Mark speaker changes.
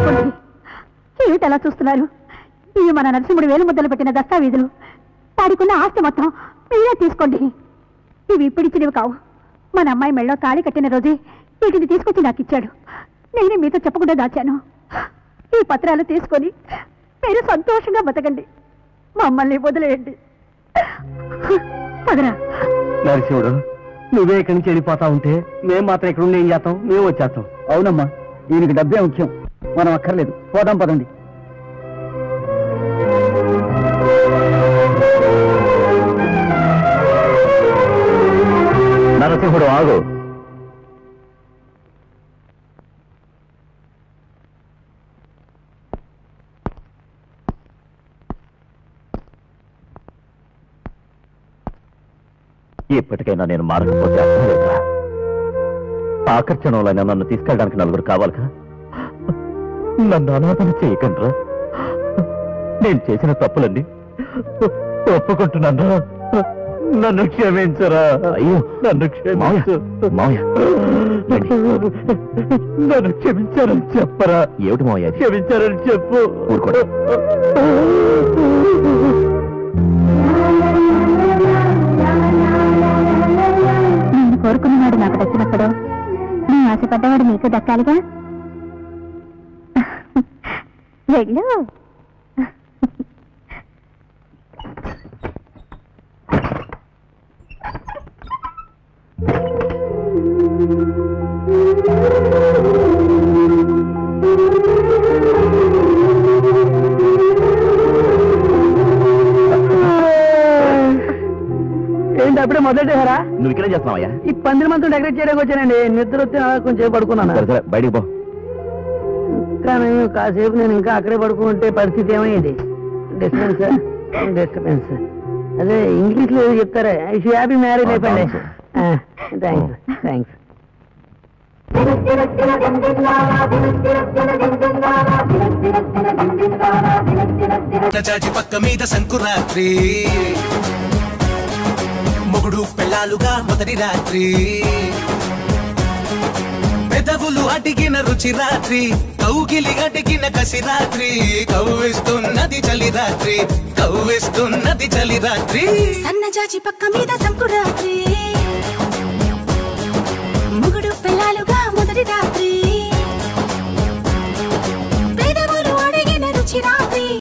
Speaker 1: తీసుకోండి ఏమిటి అలా చూస్తున్నారు ఇవి మన నరసింహుడు వేలు ముద్దలు పెట్టిన దస్తావేజులు వాడికున్న ఆస్తి మొత్తం మీరే తీసుకోండి ఇవి ఇప్పుడిచ్చినవి కావు మన అమ్మాయి మెళ్ళో తాళి కట్టిన రోజే వీటిని తీసుకొచ్చి నాకు ఇచ్చాడు నేనే మీతో చెప్పకుండా దాచాను ఈ పత్రాలు తీసుకొని మీరు సంతోషంగా బతకండి మమ్మల్ని వదిలేయండి పదరా
Speaker 2: నరసింహుడు నువ్వే ఇక్కడి నుంచి వెళ్ళిపోతా ఉంటే మేం మాత్రం ఇక్కడ ఉండి ఏం చేస్తాం మేము వచ్చేస్తాం అవునమ్మా దీనికి డబ్బే ముఖ్యం మనం అక్కర్లేదు పోదాం పదండి నరసింహుడు ఆగు ఇప్పటికైనా నేను మారకపోతే అర్థం లేదా ఆకర్షణలో నన్ను తీసుకెళ్ళడానికి నలుగురు కావాలిగా నన్ను అనాథన చేయకండ్రా నేను చేసిన తప్పులండి ఒప్పుకుంటున్నాను నన్ను క్షమించరా అయ్యో నన్ను క్షమించు నన్ను క్షమించారని చెప్పరా ఏమిటి మావయ్య క్షమించారని చెప్పు
Speaker 1: నేను కోరుకున్నవాడు నాకు దక్కినప్పుడు నీ ఆశపడ్డవాడు నీకు దక్కాలిగా వెళ్ళు
Speaker 2: ఏంటి అప్పుడే మొదలెట్టారా
Speaker 3: నువ్వు ఇక్కడే చేస్తున్నావయ్యా
Speaker 2: ఈ పందిరి మంత్రం డెకరేట్ చేయడానికి వచ్చానండి నిద్ర వస్తే అలా కొంచెం పడుకున్నాను
Speaker 3: సరే సరే బయటికి పో
Speaker 2: కానీ కాసేపు నేను ఇంకా అక్కడే పడుకుంటే పరిస్థితి ఏమైంది డిస్టర్బెన్స్ డిస్టర్బెన్స్ అదే ఇంగ్లీష్ లో ఏదో చెప్తారా ఐ షూ హ్యాపీ మ్యారేజ్ అయిపోయింది థ్యాంక్స్ థ్యాంక్స్
Speaker 4: చాచి పక్క మీద సంకురాత్రి మొగుడు పెళ్ళాలుగా మొదటి రాత్రి పెదవులు అడిగిన రుచి రాత్రి కౌగిలి అడిగిన కసి రాత్రి కవ్విస్తున్నది చలి రాత్రి కవ్విస్తున్నది చలి రాత్రి
Speaker 5: సన్నజాజి పక్క మీద సంకురాత్రి